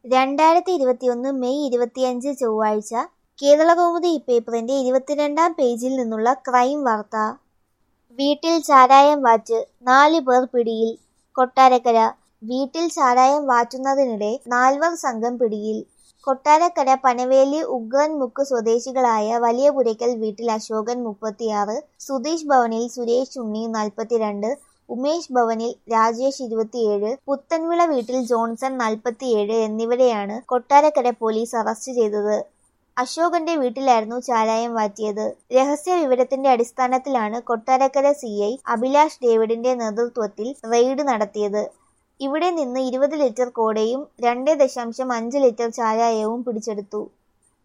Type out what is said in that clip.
രണ്ടായിരത്തി ഇരുപത്തിയൊന്ന് മെയ് ഇരുപത്തിയഞ്ച് ചൊവ്വാഴ്ച കേരളകൗമുദി ഇപ്പേപ്പറിന്റെ ഇരുപത്തിരണ്ടാം പേജിൽ നിന്നുള്ള ക്രൈം വാർത്ത വീട്ടിൽ ചാരായം വാറ്റ് നാല് പേർ പിടിയിൽ കൊട്ടാരക്കര വീട്ടിൽ ചാരായം വാറ്റുന്നതിനിടെ നാൽവർ സംഘം പിടിയിൽ കൊട്ടാരക്കര പനവേലി ഉഗ്രൻ മുക്ക് സ്വദേശികളായ വലിയപുരയ്ക്കൽ വീട്ടിൽ അശോകൻ മുപ്പത്തിയാറ് സുധീഷ് ഭവനിൽ സുരേഷ് ഉണ്ണി നാൽപ്പത്തിരണ്ട് ഉമേഷ് ഭവനിൽ രാജേഷ് ഇരുപത്തിയേഴ് പുത്തൻവിള വീട്ടിൽ ജോൺസൺ നാൽപ്പത്തിയേഴ് എന്നിവരെയാണ് കൊട്ടാരക്കര പോലീസ് അറസ്റ്റ് ചെയ്തത് അശോകന്റെ വീട്ടിലായിരുന്നു ചാരായം വാറ്റിയത് രഹസ്യ വിവരത്തിന്റെ അടിസ്ഥാനത്തിലാണ് കൊട്ടാരക്കര സി ഐ അഭിലാഷ് ഡേവിഡിന്റെ നേതൃത്വത്തിൽ റെയ്ഡ് നടത്തിയത് ഇവിടെ നിന്ന് ഇരുപത് ലിറ്റർ കോടയും രണ്ട് ദശാംശം അഞ്ച് ലിറ്റർ ചാരായവും പിടിച്ചെടുത്തു